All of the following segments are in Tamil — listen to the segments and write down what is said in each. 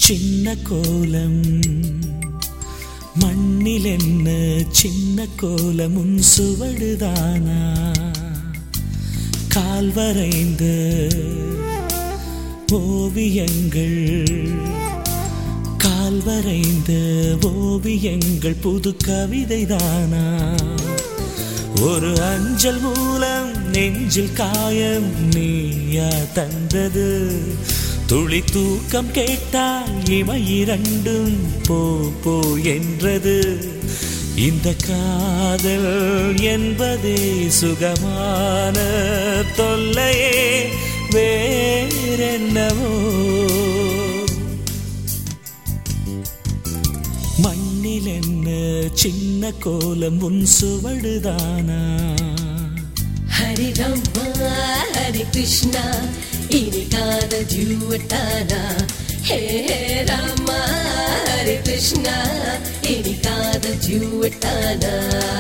சின்ன கோலம் மண்ணில் என்ன சின்ன கோலம் உன் சுவடுதானா கால் வரைந்த ஓவியங்கள் கால் வரைந்த ஓவியங்கள் புது கவிதைதானா ஒரு அஞ்சல் மூலம் நெஞ்சில் காயம் நீயா தந்தது துளி தூக்கம் கேட்டால் இமை இரண்டும் போ போ என்றது இந்த காதல் என்பதே சுகமான தொல்லையே வேறென்னவோ மண்ணில் என்ன சின்ன கோலம் உன் சுவடுதானா ஹரி ராமா ஹரி கிருஷ்ணா இனி காத ஜூவட்டானா ஹே ராமா ஹரி கிருஷ்ணா இனி காத ஜூவட்டானா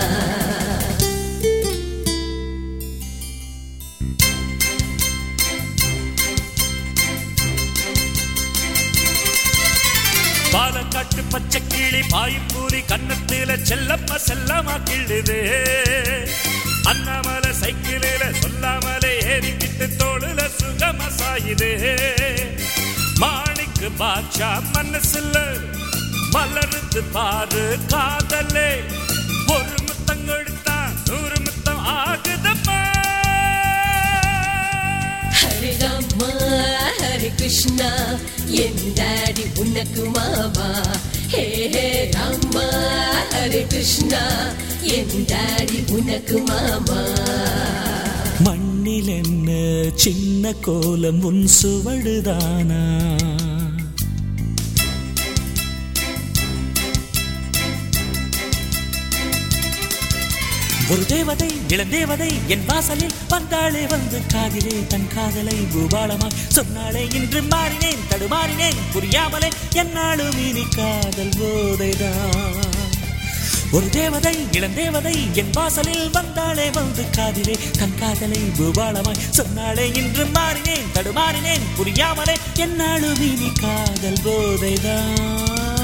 பாலக்காட்டு பச்சை கிளி பாயும்பூரி கன்னத்தில செல்லப்ப செல்லமா கிள்ளுது அண்ணாமலை சைக்கிளில சொல்லாமலே ஏறிக்கிட்டு தோளுல சுகமா சாயுது மாணிக்கு பாட்சா மனசுல மலருது பாரு காதலே ஒரு முத்தம் கொடுத்தா நூறு முத்தம் ஆகுதப்பா ஹரி ராமா ஹரி கிருஷ்ணா என் டாடி உனக்கு மாமா ஹே ஹே ராமா ஹரி கிருஷ்ணா என் டாடி உனக்கு மாமா மண்ணில் என்ன சின்ன கோலம் உன் சுவடுதானா ஒரு தேவதை இளந்தேவதை என் வாசலில் வந்தாளே வந்து காதிலே தன் காதலை பூபாலமாய் சொன்னாளே இன்று மாறினேன் தடுமாறினேன் புரியாமலே என்னாலும் இனி காதல் போதைதான் ஒரு தேவதை இளந்தேவதை என் வாசலில் வந்தாளே வந்து காதிலே தன் காதலை பூபாலமாய் சொன்னாளே இன்று மாறினேன் தடுமாறினேன் புரியாமலே என்னாலும் இனி காதல் போதைதான்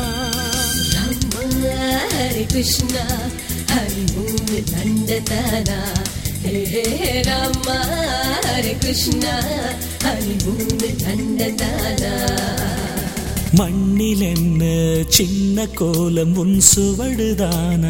ராமா ஹரி கிருஷ்ணா ஹரி மூணு நண்டதானா ஹே ஹே ராமா ஹரி கிருஷ்ணா ஹரி மூணு நண்டதானா மண்ணில் என்ன சின்ன கோலம் உன் சுவடுதானா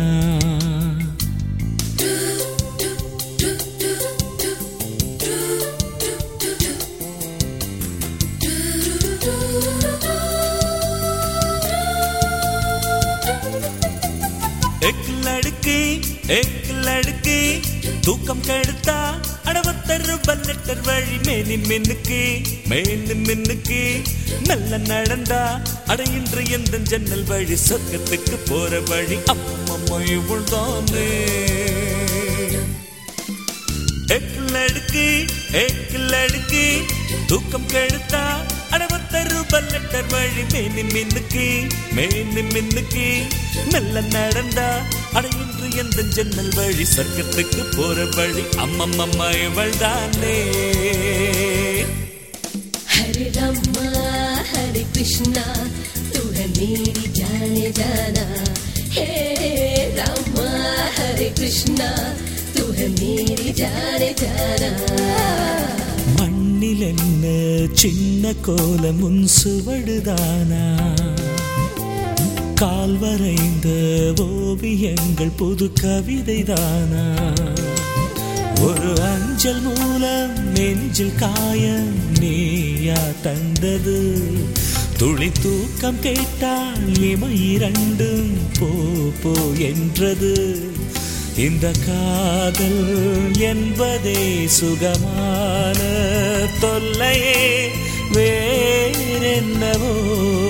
எக் லடுக்கு எக் லடுக்கு தூக்கம் கெடுத்தா அடவத்தரு பல்லட்டர் வழி மேனி மின்னுக்கு மேனு மின்னுக்கு மெல்ல நடந்தா அட இன்று எந்த ஜன்னல் வழி சொர்க்கத்துக்கு போற வழி அம்மம்மா இவள்தானே எக்கிலடுக்கு எக்கிலடுக்கு தூக்கம் கெடுத்தா அடவத்தரு பல்லட்டர் வழி மேனி மின்னுக்கு மேனி மின்னுக்கு மெல்ல நடந்தா அட இன்று எந்த ஜன்னல் வழி சொர்க்கத்துக்கு போற வழி அம்மம்மம்மா இவள் தானே हरे रामा हरे कृष्णा तुह मेरी जाने जाना हे रामा हरे कृष्णा तुह मेरी जाने जाना மண்ணில் என்ன சின்ன கோலம் உன் சுவடுதானா கால் வரைந்த ஓவியங்கள் புது கவிதைதானா ஒரு அஞ்சல் மூலம் நெஞ்சில் காயம் நீயா தந்தது துளி தூக்கம் கேட்டால் இமை இரண்டும் போ போ என்றது இந்த காதல் என்பதே சுகமான தொல்லையே வேறென்னவோ